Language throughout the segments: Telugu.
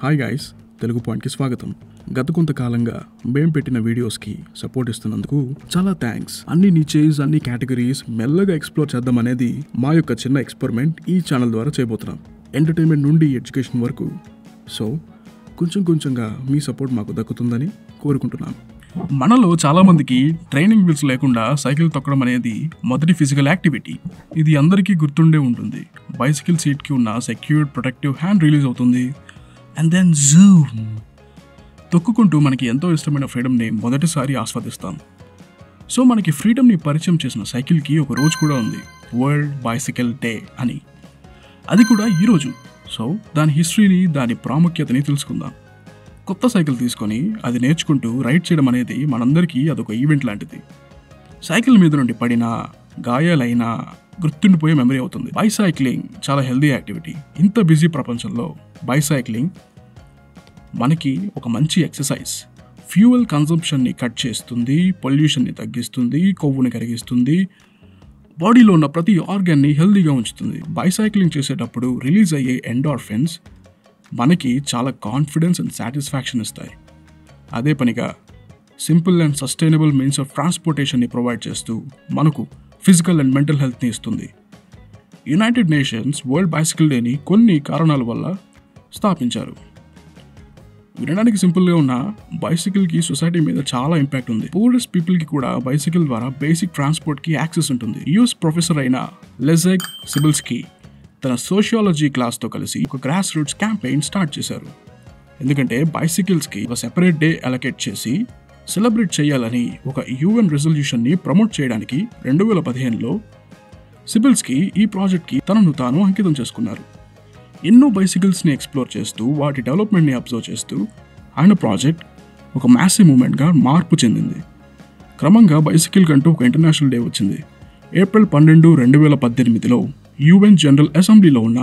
హాయ్ గైస్ తెలుగు పాయింట్కి స్వాగతం గత కొంతకాలంగా మేం పెట్టిన వీడియోస్కి సపోర్ట్ ఇస్తున్నందుకు చాలా థ్యాంక్స్ అన్ని నిచేస్ అన్ని కేటగిరీస్ మెల్లగా ఎక్స్ప్లోర్ చేద్దాం అనేది మా యొక్క చిన్న ఎక్స్పెరిమెంట్ ఈ ఛానల్ ద్వారా చేయబోతున్నాం ఎంటర్టైన్మెంట్ నుండి ఎడ్యుకేషన్ వరకు సో కొంచెం కొంచెంగా మీ సపోర్ట్ మాకు దక్కుతుందని కోరుకుంటున్నాను మనలో చాలా మందికి ట్రైనింగ్ వీల్స్ లేకుండా సైకిల్ తొక్కడం అనేది మొదటి ఫిజికల్ యాక్టివిటీ ఇది అందరికీ గుర్తుండే ఉంటుంది బైసికల్ సీట్కి ఉన్న సెక్యూర్డ్ ప్రొటెక్టివ్ హ్యాండ్ రిలీజ్ అవుతుంది అండ్ దెన్ జూమ్ తొక్కుకుంటూ మనకి ఎంతో ఇష్టమైన ఫ్రీడమ్ని మొదటిసారి ఆస్వాదిస్తాం సో మనకి ఫ్రీడమ్ని పరిచయం చేసిన సైకిల్కి ఒక రోజు కూడా ఉంది వరల్డ్ బైసికల్ డే అని అది కూడా ఈరోజు సో దాని హిస్టరీని దాని ప్రాముఖ్యతని తెలుసుకుందాం కొత్త సైకిల్ తీసుకొని అది నేర్చుకుంటూ రైడ్ చేయడం అనేది మనందరికీ అదొక ఈవెంట్ లాంటిది సైకిల్ మీద నుండి పడినా గాయాలైనా గుర్తుండిపోయే మెమరీ అవుతుంది బైసైక్లింగ్ చాలా హెల్దీ యాక్టివిటీ ఇంత బిజీ ప్రపంచంలో బైసైక్లింగ్ మనకి ఒక మంచి ఎక్సర్సైజ్ ఫ్యూయల్ కన్సంప్షన్ని కట్ చేస్తుంది పొల్యూషన్ని తగ్గిస్తుంది కొవ్వుని కరిగిస్తుంది బాడీలో ఉన్న ప్రతి ఆర్గాన్ని హెల్దీగా ఉంచుతుంది బైసైక్లింగ్ చేసేటప్పుడు రిలీజ్ అయ్యే ఎండార్ఫిన్స్ మనకి చాలా కాన్ఫిడెన్స్ అండ్ సాటిస్ఫాక్షన్ ఇస్తాయి అదే పనిగా simple and sustainable means of ట్రాన్స్పోర్టేషన్ని ప్రొవైడ్ చేస్తూ మనకు ఫిజికల్ అండ్ మెంటల్ హెల్త్ని ఇస్తుంది యునైటెడ్ నేషన్స్ వరల్డ్ బైసికల్ డేని కొన్ని కారణాల వల్ల స్థాపించారు వినడానికి సింపుల్గా ఉన్న బైసికల్కి సొసైటీ మీద చాలా ఇంపాక్ట్ ఉంది పూరెస్ట్ పీపుల్కి కూడా బైసికల్ ద్వారా బేసిక్ ట్రాన్స్పోర్ట్కి యాక్సెస్ ఉంటుంది యూఎస్ ప్రొఫెసర్ అయిన లెజెక్ సిబిల్స్కి తన సోషియాలజీ క్లాస్తో కలిసి ఒక గ్రాస్ రూట్స్ క్యాంపెయిన్ స్టార్ట్ చేశారు ఎందుకంటే బైసికల్స్కి ఒక సెపరేట్ డే అలకేట్ చేసి సెలబ్రేట్ చేయాలని ఒక యూఎన్ రెజల్యూషన్ని ప్రమోట్ చేయడానికి రెండు వేల పదిహేనులో సిబిల్స్కి ఈ ప్రాజెక్ట్కి తనను తాను అంకితం చేసుకున్నారు ఎన్నో బైసికల్స్ని ఎక్స్ప్లోర్ చేస్తూ వాటి డెవలప్మెంట్ని అబ్జర్వ్ చేస్తూ ఆయన ప్రాజెక్ట్ ఒక మ్యాసివ్ మూమెంట్గా మార్పు చెందింది క్రమంగా బైసికల్ కంటూ ఒక ఇంటర్నేషనల్ డే వచ్చింది ఏప్రిల్ పన్నెండు రెండు వేల పద్దెనిమిదిలో యూఎన్ జనరల్ అసెంబ్లీలో ఉన్న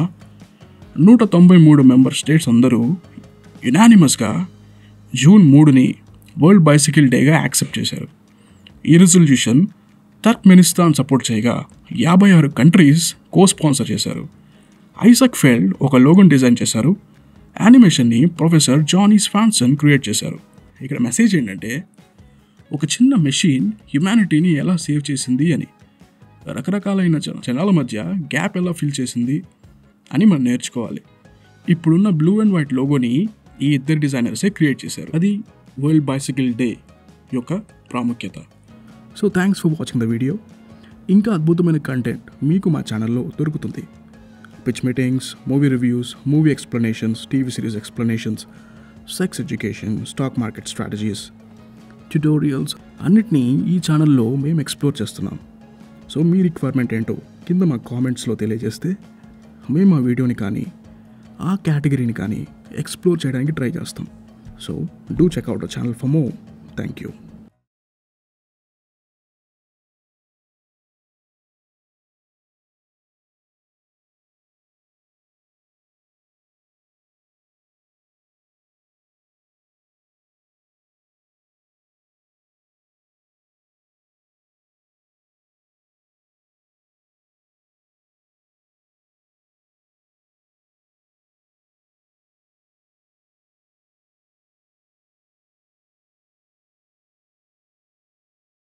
నూట తొంభై మూడు మెంబర్ స్టేట్స్ అందరూ యునానిమస్గా జూన్ మూడుని వరల్డ్ బైసికల్ డేగా యాక్సెప్ట్ చేశారు ఈ రెజల్యూషన్ టర్క్మెనిస్తాన్ సపోర్ట్ చేయగా యాభై ఆరు కంట్రీస్ కో స్పాన్సర్ చేశారు ఐసక్ ఫెల్డ్ ఒక లోగన్ డిజైన్ చేశారు యానిమేషన్ని ప్రొఫెసర్ జానీ స్వాన్సన్ క్రియేట్ చేశారు ఇక్కడ మెసేజ్ ఏంటంటే ఒక చిన్న మెషిన్ హ్యుమానిటీని ఎలా సేవ్ చేసింది అని రకరకాలైన జన- జనాల మధ్య గ్యాప్ ఎలా ఫిల్ చేసింది అని మనం నేర్చుకోవాలి ఇప్పుడున్న బ్లూ అండ్ వైట్ లోగోని ఈ ఇద్దరు డిజైనర్సే క్రియేట్ చేశారు అది వరల్డ్ బైసికల్ డే యొక్క ప్రాముఖ్యత so thanks for watching the video ఇంకా అద్భుతమైన కంటెంట్ మీకు మా ఛానల్లో దొరుకుతుంది pitch meetings movie reviews movie explanations TV series explanations sex education stock market strategies tutorials అన్నిటినీ ఈ ఛానల్లో మేము ఎక్స్ప్లోర్ చేస్తున్నాం సో మీ రిక్వైర్మెంట్ ఏంటో కింద మా కామెంట్స్లో తెలియజేస్తే మేము ఆ వీడియోని కానీ ఆ కేటగిరీని కానీ ఎక్స్ప్లోర్ చేయడానికి ట్రై చేస్తాం so do check out the channel for more thank you